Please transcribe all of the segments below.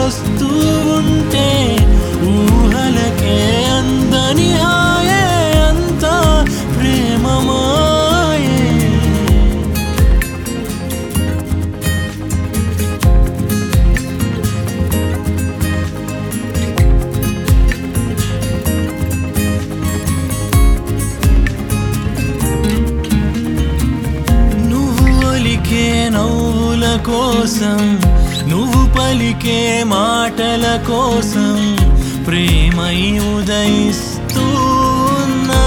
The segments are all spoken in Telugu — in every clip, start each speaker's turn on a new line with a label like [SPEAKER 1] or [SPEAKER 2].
[SPEAKER 1] వస్తూ ఉంటే ఊహలకే అందని హాయే అంతా ప్రేమమాయే నువ్వు ఒలికే నవ్వుల కోసం నువ్వు పలికే మాటల కోసం ప్రేమై ఉదయిస్తూ ఉన్నా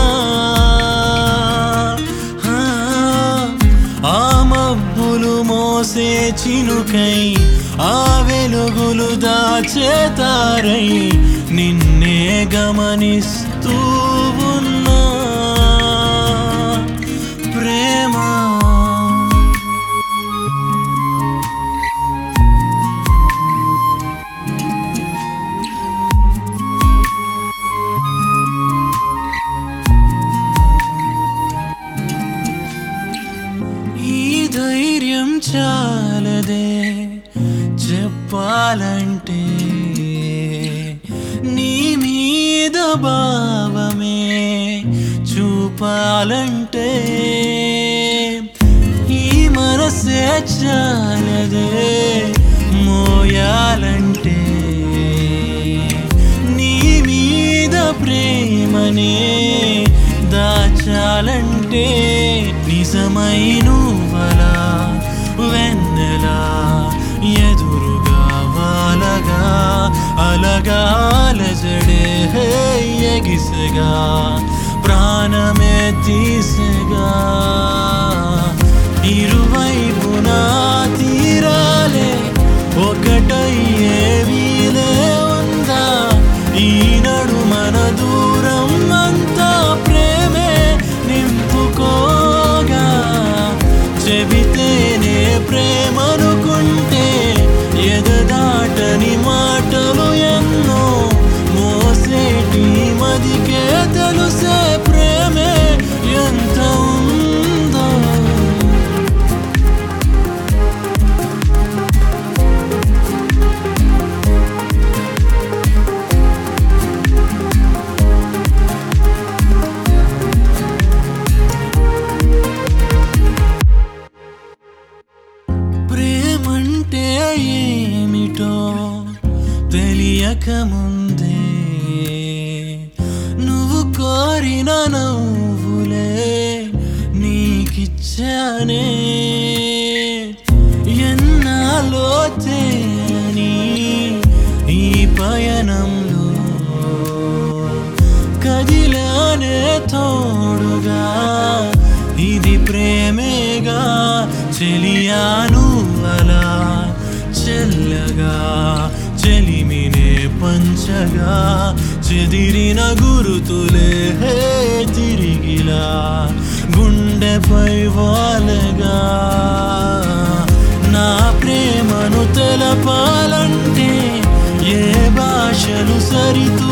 [SPEAKER 1] ఆ, ఆ మబ్బులు మోసే చినుకై ఆ వెలుగులు దాచేతారై నిన్నే గమనిస్తూ ఉన్నా ప్రేమ ఈ ధైర్యం చాలదే చెప్పాలంటే నీ మీద భావమే చూపాలంటే ఈ మనసే చాలదే మోయాలంటే నీ మీద ప్రేమనే దాచాలంటే నిజమైన వలా వెన్నెలా ఎదురుగా వాలగా అలగాల జడే హే ఎగిసగా ప్రాణమే తీసగా ఇరువైపునా తీరాలే ఒకటయ్యే వీలే ఉందా ఈ నడుమన దూరం అంతా ప్రేమే నింపుకోగా చెబితేనే ప్రేమనుకుంటే ఎదదాటని మాటలు ఎన్నో మోసేటి మదికే తెలుసే ప్రేమే ఎంత ఉందో ప్రేమంటే ఏమిటో తెలియక ముందే నువ్వు కోరిన నవ్వులే నీకిచ్చానే ఎన్నాలో తేని ఈ పయనంలో కదిలానే తోడుగా ఇది ప్రేమేగా చెలియాను అలా చెల్లగా చెలిమినే పంచగా చెదిరిన గురుతులే హే తిరిగిలా గుండెపై వాలగా నా ప్రేమను తెలపాలంటే ఏ భాషలు సరితూ